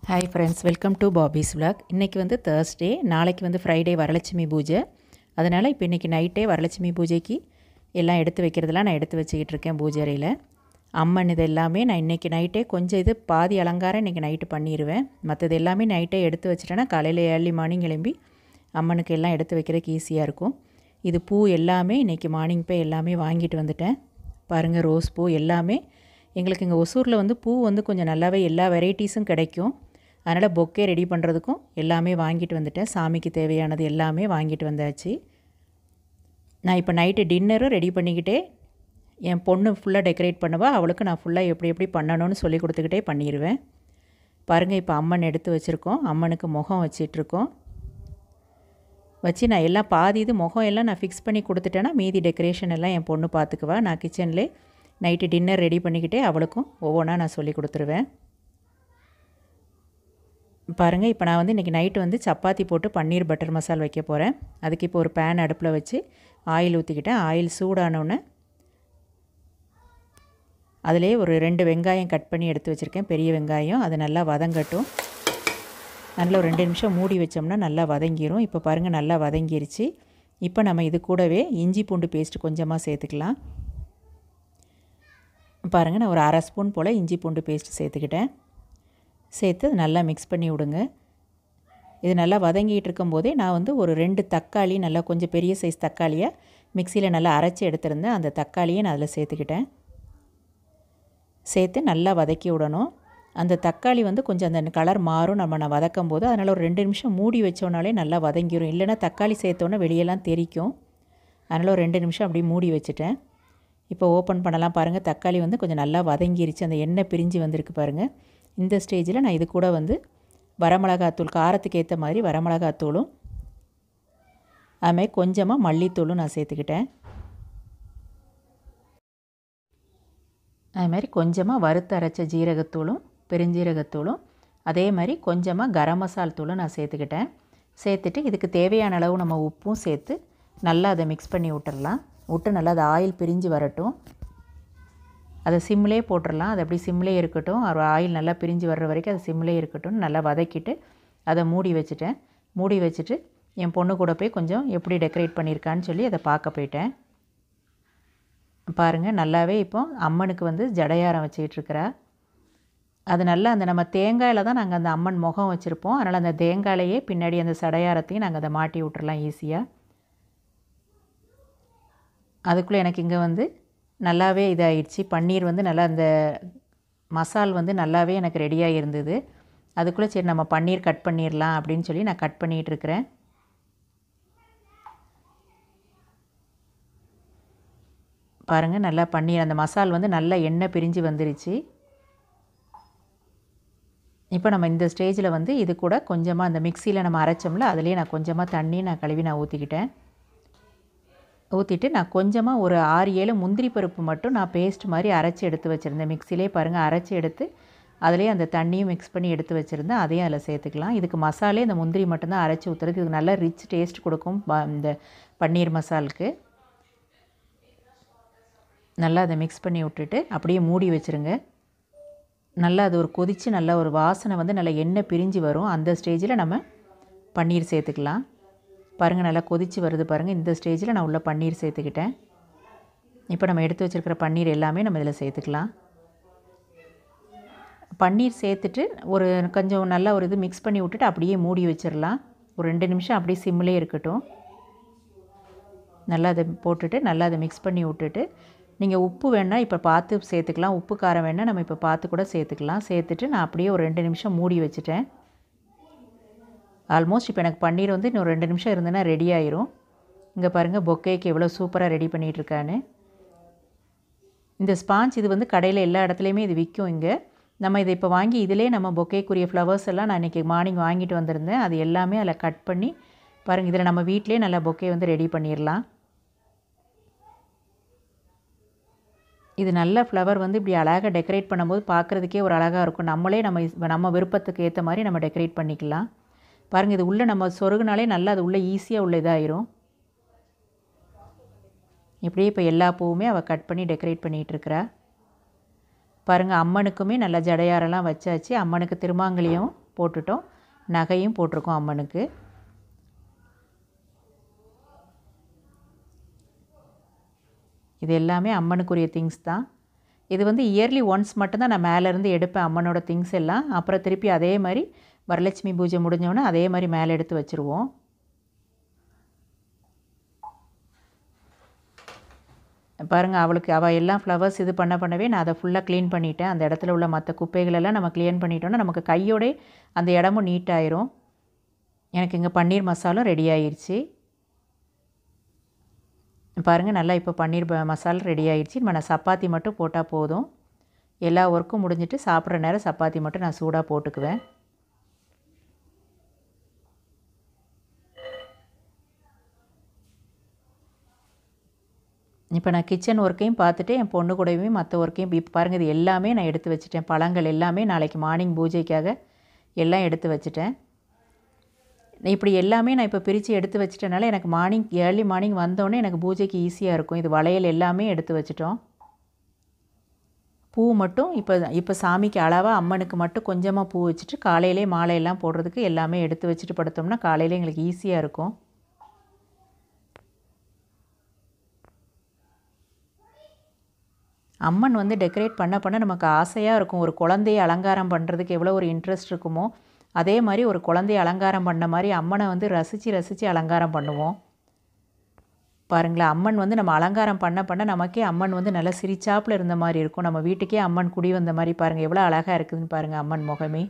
hi friends welcome to Bobby's vlog இன்றைக்கி வந்து Thursday நாளைக்கு வந்து ஃப்ரைடே வரலட்சுமி பூஜை அதனால் இப்போ இன்றைக்கி நைட்டே வரலட்சுமி பூஜைக்கு எல்லாம் எடுத்து வைக்கிறதெல்லாம் நான் எடுத்து வச்சுக்கிட்டு இருக்கேன் பூஜை அறையில் அம்மன் இது எல்லாமே நான் இன்றைக்கி நைட்டே கொஞ்சம் இது பாதி அலங்காரம் இன்றைக்கி நைட்டு பண்ணிடுவேன் மற்றது எல்லாமே நைட்டே எடுத்து வச்சுட்டேன்னா காலையில் ஏர்லி மார்னிங் எழும்பி அம்மனுக்கு எல்லாம் எடுத்து வைக்கிறதுக்கு ஈஸியாக இருக்கும் இது பூ எல்லாமே இன்றைக்கி மார்னிங் போய் எல்லாமே வாங்கிட்டு வந்துட்டேன் பாருங்கள் ரோஸ் பூ எல்லாமே எங்களுக்கு இங்கே ஒசூரில் வந்து பூ வந்து கொஞ்சம் நல்லாவே எல்லா வெரைட்டிஸும் கிடைக்கும் அதனால் பொக்கே ரெடி பண்ணுறதுக்கும் எல்லாமே வாங்கிட்டு வந்துட்டேன் சாமிக்கு தேவையானது எல்லாமே வாங்கிட்டு வந்தாச்சு நான் இப்போ நைட்டு டின்னரும் ரெடி பண்ணிக்கிட்டே என் பொண்ணு ஃபுல்லாக டெக்கரேட் பண்ணுவா அவளுக்கு நான் ஃபுல்லாக எப்படி எப்படி பண்ணணும்னு சொல்லி கொடுத்துக்கிட்டே பண்ணிடுவேன் பாருங்கள் இப்போ அம்மன் எடுத்து வச்சுருக்கோம் அம்மனுக்கு முகம் வச்சிட்ருக்கோம் வச்சு நான் எல்லாம் பாதி இது முகம் எல்லாம் நான் ஃபிக்ஸ் பண்ணி கொடுத்துட்டேன்னா மீதி டெக்கரேஷன் எல்லாம் என் பொண்ணு பார்த்துக்குவா நான் கிச்சன்லே நைட்டு டின்னர் ரெடி பண்ணிக்கிட்டே அவளுக்கும் ஒவ்வொன்றா நான் சொல்லி கொடுத்துருவேன் பாருங்கள் இப்போ நான் வந்து இன்றைக்கி நைட்டு வந்து சப்பாத்தி போட்டு பன்னீர் பட்டர் மசால் வைக்க போகிறேன் அதுக்கு இப்போ ஒரு பேன் அடுப்பில் வச்சு ஆயில் ஊற்றிக்கிட்டேன் ஆயில் சூடானோடனே அதிலே ஒரு ரெண்டு வெங்காயம் கட் பண்ணி எடுத்து வச்சுருக்கேன் பெரிய வெங்காயம் அது நல்லா வதங்கட்டும் நல்லா ஒரு ரெண்டு நிமிஷம் மூடி வச்சோம்னா நல்லா வதங்கிரும் இப்போ பாருங்கள் நல்லா வதங்கிருச்சு இப்போ நம்ம இது கூடவே இஞ்சி பூண்டு பேஸ்ட் கொஞ்சமாக சேர்த்துக்கலாம் பாருங்கள் நான் ஒரு அரை ஸ்பூன் போல் இஞ்சி பூண்டு பேஸ்ட் சேர்த்துக்கிட்டேன் சேர்த்து நல்லா மிக்ஸ் பண்ணி விடுங்க இது நல்லா வதங்கிட்டு இருக்கும்போதே நான் வந்து ஒரு ரெண்டு தக்காளி நல்லா கொஞ்சம் பெரிய சைஸ் தக்காளியை மிக்சியில் நல்லா அரைச்சி எடுத்திருந்தேன் அந்த தக்காளியை நான் அதில் சேர்த்துக்கிட்டேன் சேர்த்து நல்லா வதக்கி விடணும் அந்த தக்காளி வந்து கொஞ்சம் அந்த கலர் மாறும் நம்ம நான் வதக்கும் போது அதனால் ஒரு ரெண்டு நிமிஷம் மூடி வச்சோனாலே நல்லா வதங்கிடும் இல்லைன்னா தக்காளி சேர்த்தோன்னே வெளியெல்லாம் தெரிக்கும் அதனால் ஒரு ரெண்டு நிமிஷம் அப்படியே மூடி வச்சுட்டேன் இப்போ ஓப்பன் பண்ணலாம் பாருங்கள் தக்காளி வந்து கொஞ்சம் நல்லா வதங்கிருச்சு அந்த எண்ணெய் பிரிஞ்சு வந்திருக்கு பாருங்கள் இந்த ஸ்டேஜில் நான் இது கூட வந்து வரமிளகாத்தூள் காரத்துக்கு ஏற்ற மாதிரி வரமிளகாத்தூளும் அதுமாதிரி கொஞ்சமாக மல்லித்தூளும் நான் சேர்த்துக்கிட்டேன் அது மாதிரி கொஞ்சமாக வறுத்து அரைச்ச ஜீரகத்தூளும் பெருஞ்சீரகத்தூளும் அதே மாதிரி கொஞ்சமாக கரம் மசால் தூளும் நான் சேர்த்துக்கிட்டேன் சேர்த்துட்டு இதுக்கு தேவையான அளவு நம்ம உப்பும் சேர்த்து நல்லா அதை மிக்ஸ் பண்ணி விட்டுடலாம் விட்டு நல்லா அது ஆயில் பிரிஞ்சு வரட்டும் அதை சிம்லே போட்டுடலாம் அது அப்படி சிம்லே இருக்கட்டும் ஒரு ஆயில் நல்லா பிரிஞ்சு வர்ற வரைக்கும் அது சிம்லே இருக்கட்டும் நல்லா வதக்கிட்டு அதை மூடி வச்சுட்டேன் மூடி வச்சுட்டு என் பொண்ணு கூட போய் கொஞ்சம் எப்படி டெக்கரேட் பண்ணியிருக்கான்னு சொல்லி அதை பார்க்க போயிட்டேன் பாருங்கள் நல்லாவே இப்போ அம்மனுக்கு வந்து ஜடையாரம் வச்சிகிட்ருக்கிறா அது நல்லா அந்த நம்ம தேங்காயில் தான் நாங்கள் அந்த அம்மன் முகம் வச்சுருப்போம் அதனால் அந்த தேங்காயிலையே பின்னாடி அந்த சடையாரத்தையும் நாங்கள் அதை மாட்டி விட்டுறலாம் ஈஸியாக அதுக்குள்ளே எனக்கு இங்கே வந்து நல்லாவே இதாகிடுச்சு பன்னீர் வந்து நல்லா அந்த மசால் வந்து நல்லாவே எனக்கு ரெடியாக இருந்தது அதுக்குள்ளே சரி நம்ம பன்னீர் கட் பண்ணிடலாம் அப்படின்னு சொல்லி நான் கட் பண்ணிகிட்டு இருக்கிறேன் பாருங்கள் நல்லா பன்னீர் அந்த மசால் வந்து நல்லா எண்ணெய் பிரிஞ்சு வந்துருச்சு இப்போ நம்ம இந்த ஸ்டேஜில் வந்து இது கூட கொஞ்சமாக அந்த மிக்சியில் நம்ம அரைச்சோம்ல அதுலேயே நான் கொஞ்சமாக தண்ணி நான் கழுவி நான் ஊற்றிக்கிட்டேன் ஊற்றிட்டு நான் கொஞ்சமாக ஒரு ஆறு ஏழு முந்திரி பருப்பு மட்டும் நான் பேஸ்ட் மாதிரி அரைச்சி எடுத்து வச்சுருந்தேன் மிக்சிலே பாருங்கள் அரைச்சி எடுத்து அதிலே அந்த தண்ணியும் மிக்ஸ் பண்ணி எடுத்து வச்சுருந்தேன் அதையும் அதில் சேர்த்துக்கலாம் இதுக்கு மசாலே இந்த முந்திரி மட்டும்தான் அரைச்சி ஊற்றுறதுக்கு இதுக்கு நல்லா ரிச் டேஸ்ட் கொடுக்கும் இந்த பன்னீர் மசாலுக்கு நல்லா அதை மிக்ஸ் பண்ணி விட்டுட்டு அப்படியே மூடி வச்சுருங்க நல்லா அது ஒரு கொதித்து நல்லா ஒரு வாசனை வந்து நல்லா எண்ணெய் பிரிஞ்சு வரும் அந்த ஸ்டேஜில் நம்ம பன்னீர் சேர்த்துக்கலாம் பாருங்கள் நல்லா கொதித்து வருது பாருங்கள் இந்த ஸ்டேஜில் நான் உள்ள பன்னீர் சேர்த்துக்கிட்டேன் இப்போ நம்ம எடுத்து வச்சுருக்கிற பன்னீர் எல்லாமே நம்ம இதில் சேர்த்துக்கலாம் பன்னீர் சேர்த்துட்டு ஒரு கொஞ்சம் நல்லா ஒரு இது மிக்ஸ் பண்ணி விட்டுட்டு அப்படியே மூடி வச்சிடலாம் ஒரு ரெண்டு நிமிஷம் அப்படியே சிம்மிலே இருக்கட்டும் நல்லா அதை போட்டுட்டு நல்லா அதை மிக்ஸ் பண்ணி விட்டுட்டு நீங்கள் உப்பு வேணால் இப்போ பார்த்து சேர்த்துக்கலாம் உப்பு காரம் வேணால் நம்ம இப்போ பார்த்து கூட சேர்த்துக்கலாம் சேர்த்துட்டு நான் அப்படியே ஒரு ரெண்டு நிமிஷம் மூடி வச்சுட்டேன் ஆல்மோஸ்ட் இப்போ எனக்கு பன்னீர் வந்து இன்னும் ரெண்டு நிமிஷம் இருந்ததுன்னா ரெடி ஆயிரும் இங்கே பாருங்கள் பொக்கேக்கு எவ்வளோ சூப்பராக ரெடி பண்ணிகிட்ருக்கான்னு இந்த ஸ்பாஞ்ச் இது வந்து கடையில் எல்லா இடத்துலையுமே இது விற்கும் இங்கே நம்ம இதை இப்போ வாங்கி இதிலே நம்ம பொக்கேக்குரிய ஃப்ளவர்ஸ் எல்லாம் நான் இன்றைக்கி மார்னிங் வாங்கிட்டு வந்திருந்தேன் அது எல்லாமே அதில் கட் பண்ணி பாருங்கள் இதில் நம்ம வீட்டிலே நல்லா பொக்கே வந்து ரெடி பண்ணிடலாம் இது நல்ல ஃப்ளவர் வந்து இப்படி அழகாக டெக்கரேட் பண்ணும்போது பார்க்குறதுக்கே ஒரு அழகாக இருக்கும் நம்மளே நம்ம நம்ம விருப்பத்துக்கு ஏற்ற மாதிரி நம்ம டெக்கரேட் பண்ணிக்கலாம் பாருங்கள் இது உள்ளே நம்ம சொருகுனாலே நல்லா அது உள்ளே ஈஸியாக உள்ள இதாயிரும் இப்படியே இப்போ எல்லா பூவுமே அவள் கட் பண்ணி டெக்கரேட் பண்ணிகிட்ருக்கிறா பாருங்கள் அம்மனுக்குமே நல்லா ஜடையாரெல்லாம் வச்சாச்சு அம்மனுக்கு திருமாங்கலியும் போட்டுட்டோம் நகையும் போட்டிருக்கோம் அம்மனுக்கு இது எல்லாமே அம்மனுக்குரிய திங்ஸ் தான் இது வந்து இயர்லி ஒன்ஸ் மட்டும்தான் நான் மேலேருந்து எடுப்பேன் அம்மனோட திங்ஸ் எல்லாம் அப்புறம் திருப்பி அதே மாதிரி வரலட்சுமி பூஜை முடிஞ்சோடனே அதே மாதிரி மேலே எடுத்து வச்சுருவோம் பாருங்கள் அவளுக்கு அவள் எல்லாம் ஃப்ளவர்ஸ் இது பண்ண பண்ணவே நான் அதை ஃபுல்லாக க்ளீன் பண்ணிட்டேன் அந்த இடத்துல உள்ள மற்ற குப்பைகளெல்லாம் நம்ம க்ளீன் பண்ணிட்டோன்னா நமக்கு கையோட அந்த இடமும் நீட்டாயிரும் எனக்கு இங்கே பன்னீர் மசாலும் ரெடி ஆயிடுச்சு பாருங்கள் நல்லா இப்போ பன்னீர் மசாலா ரெடி ஆயிடுச்சு நம்ம நான் சப்பாத்தி மட்டும் போட்டால் போதும் எல்லா ஒர்க்கும் முடிஞ்சிட்டு சாப்பிட்ற நேரம் சப்பாத்தி மட்டும் நான் சூடாக போட்டுக்குவேன் இப்போ நான் கிச்சன் ஒர்க்கையும் பார்த்துட்டு என் பொண்ணு கூடவே மற்ற ஒர்க்கையும் இப்போ பாருங்கள் இது எல்லாமே நான் எடுத்து வச்சுட்டேன் பழங்கள் எல்லாமே நாளைக்கு மார்னிங் பூஜைக்காக எல்லாம் எடுத்து வச்சுட்டேன் இப்படி எல்லாமே நான் இப்போ பிரித்து எடுத்து வச்சிட்டனால எனக்கு மார்னிங் ஏர்லி மார்னிங் வந்தோடனே எனக்கு பூஜைக்கு ஈஸியாக இருக்கும் இது வளையல் எல்லாமே எடுத்து வச்சிட்டோம் பூ மட்டும் இப்போ இப்போ சாமிக்கு அளவாக அம்மனுக்கு மட்டும் கொஞ்சமாக பூ வச்சுட்டு காலையிலே மாலையெல்லாம் போடுறதுக்கு எல்லாமே எடுத்து வச்சுட்டு படுத்தோம்னா காலையிலே எங்களுக்கு ஈஸியாக இருக்கும் அம்மன் வந்து டெக்கரேட் பண்ண பண்ண நமக்கு ஆசையாக இருக்கும் ஒரு குழந்தைய அலங்காரம் பண்ணுறதுக்கு எவ்வளோ ஒரு இன்ட்ரெஸ்ட் இருக்குமோ அதே மாதிரி ஒரு குழந்தைய அலங்காரம் பண்ண மாதிரி அம்மனை வந்து ரசித்து ரசித்து அலங்காரம் பண்ணுவோம் பாருங்களேன் அம்மன் வந்து நம்ம அலங்காரம் பண்ண பண்ண நமக்கே அம்மன் வந்து நல்லா சிரிச்சாப்பில் இருந்த மாதிரி இருக்கும் நம்ம வீட்டுக்கே அம்மன் குடி வந்த மாதிரி பாருங்கள் எவ்வளோ அழகாக இருக்குதுன்னு பாருங்கள் அம்மன் முகமே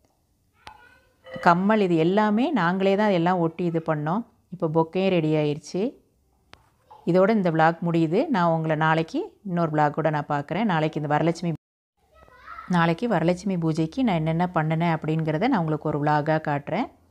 கம்மல் இது எல்லாமே நாங்களே தான் எல்லாம் ஒட்டி இது பண்ணோம் இப்போ பொக்கையும் ரெடி ஆயிடுச்சு இதோட இந்த விளாக் முடியுது நான் உங்களை நாளைக்கு இன்னொரு விளாகோட நான் பார்க்குறேன் நாளைக்கு இந்த வரலட்சுமி நாளைக்கு வரலட்சுமி பூஜைக்கு நான் என்னென்ன பண்ணினேன் அப்படிங்கிறத நான் உங்களுக்கு ஒரு விலாகாக காட்டுறேன்